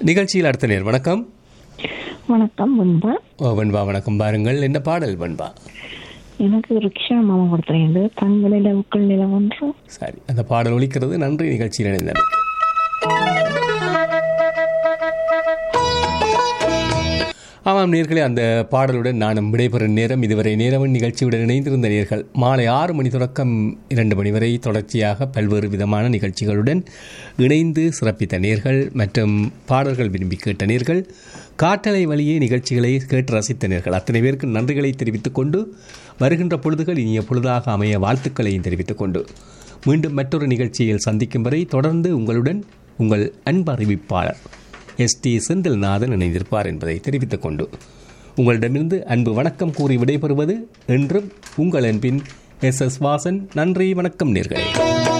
நிகழ்ச்சியில் அடுத்த நேர் வணக்கம் வணக்கம் வெண்பா ஓ வெண்பா வணக்கம் பாருங்கள் என்ன பாடல் வெண்பா எனக்கு ரிக்ஷா மாமா கொடுத்துருங்க தங்க நிலவுக்குள் நிலம் ஒன்று சரி அந்த பாடல் ஒலிக்கிறது நன்றி நிகழ்ச்சியில் இணைந்தது ஆமாம் நேர்களே அந்த பாடலுடன் நானும் விடைபெறும் நேரம் இதுவரை நேரமும் நிகழ்ச்சியுடன் இணைந்திருந்த நேர்கள் மாலை ஆறு மணி தொடக்கம் இரண்டு மணி வரை தொடர்ச்சியாக பல்வேறு விதமான நிகழ்ச்சிகளுடன் இணைந்து சிறப்பித்த நேர்கள் மற்றும் பாடல்கள் விரும்பி கேட்ட நேர்கள் காட்டலை வழியே நிகழ்ச்சிகளை கேட்டு ரசித்த நேர்கள் அத்தனை பேருக்கு நன்றிகளை தெரிவித்துக் கொண்டு வருகின்ற பொழுதுகள் இனிய பொழுதாக அமைய வாழ்த்துக்களையும் தெரிவித்துக் கொண்டு மீண்டும் மற்றொரு நிகழ்ச்சியில் சந்திக்கும் வரை தொடர்ந்து உங்களுடன் உங்கள் அன்பு அறிவிப்பாளர் எஸ் டி செந்தில்நாதன் இணைந்திருப்பார் என்பதை தெரிவித்துக் கொண்டு உங்களிடமிருந்து அன்பு வணக்கம் கூறி விடைபெறுவது என்றும் உங்கள் அன்பின் எஸ் எஸ் வாசன் நன்றி வணக்கம் நேர்களே